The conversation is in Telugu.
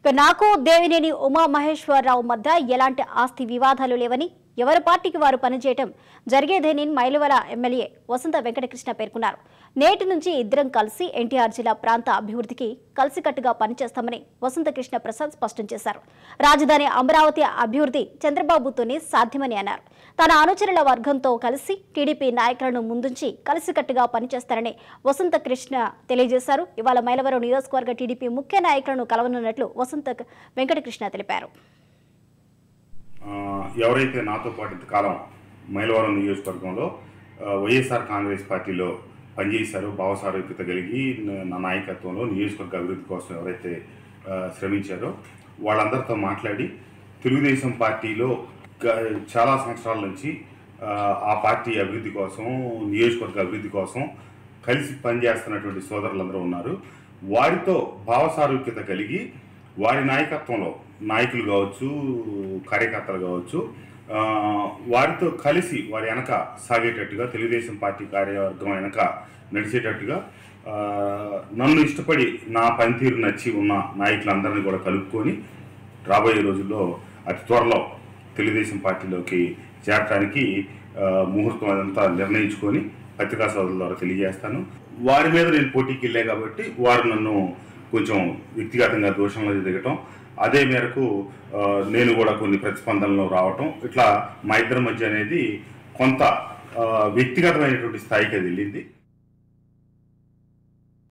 ఇక నాకు దేవినేని ఉమా మహేశ్వరరావు మధ్య ఎలాంటి ఆస్తి వివాదాలు లేవని ఎవరి పార్టీకి వారు పనిచేయటం జరిగేదేని మైలవల ఎమ్మెల్యే వసంత వెంకటకృష్ణ పేర్కొన్నారు నేటి నుంచి ఇద్దరం కలిసి ఎన్టీఆర్ జిల్లా ప్రాంత అభివృద్ధికి కలిసికట్టుగా పనిచేస్తామని వసంత కృష్ణ ప్రసాద్ స్పష్టం చేశారు రాజధాని అమరావతి అభివృద్ధి చంద్రబాబుతోనే సాధ్యమని అన్నారు తన అనుచరుల వర్గంతో కలిసి టీడీపీ నాయకులను ముందుంచి కలిసికట్టుగా పనిచేస్తారని వసంత కృష్ణ తెలియజేశారు ఇవాళ మైలవరం నియోజకవర్గ టీడీపీ ముఖ్య నాయకులను కలవనున్నట్లు వసంత వెంకటకృష్ణ తెలిపారు ఆ, ఎవరైతే నాతో పాటు ఇంతకాలం మైలవరం నియోజకవర్గంలో ఆ, వైఎస్ఆర్ కాంగ్రెస్ పార్టీలో పనిచేశారో భావసారూప్యత కలిగి న- నా నాయకత్వంలో నియోజకవర్గ అభివృద్ధి కోసం ఎవరైతే ఆ, శ్రమించారో వాళ్ళందరితో మాట్లాడి తెలుగుదేశం పార్టీలో గ- చాలా సంవత్సరాల నుంచి ఆ, ఆ పార్టీ అభివృద్ధి కోసం నియోజకవర్గ అభివృద్ధి కోసం కలిసి పనిచేస్తున్నటువంటి సోదరులందరూ ఉన్నారు వారితో భావసారూక్యత కలిగి వారి నాయకత్వంలో నాయకులు కావచ్చు కార్యకర్తలు కావచ్చు ఆ, వారితో కలిసి వారి వెనక సాగేటట్టుగా తెలుగుదేశం పార్టీ కార్యవర్గం వెనక నడిచేటట్టుగా ఆ, నన్ను ఇష్టపడి నా పనితీరు నచ్చి ఉన్న నాయకులందరినీ కూడా కలుపుకొని రాబోయే రోజుల్లో అతి త్వరలో తెలుగుదేశం పార్టీలోకి చేరటానికి ఆ, ముహూర్తం అదంతా నిర్ణయించుకొని పత్రికా సోదరుల ద్వారా తెలియజేస్తాను వారి మీద నేను పోటీకి వెళ్ళే కాబట్టి వారు నన్ను కొంచెం వ్యక్తిగతంగా దోషంలో దిగటం అదే మేరకు ఆ, నేను కూడా కొన్ని ప్రతిస్పందనలు రావటం ఇట్లా మా ఇద్దరి మధ్య అనేది కొంత ఆ, వ్యక్తిగతమైనటువంటి స్థాయికి అది వెళ్ళింది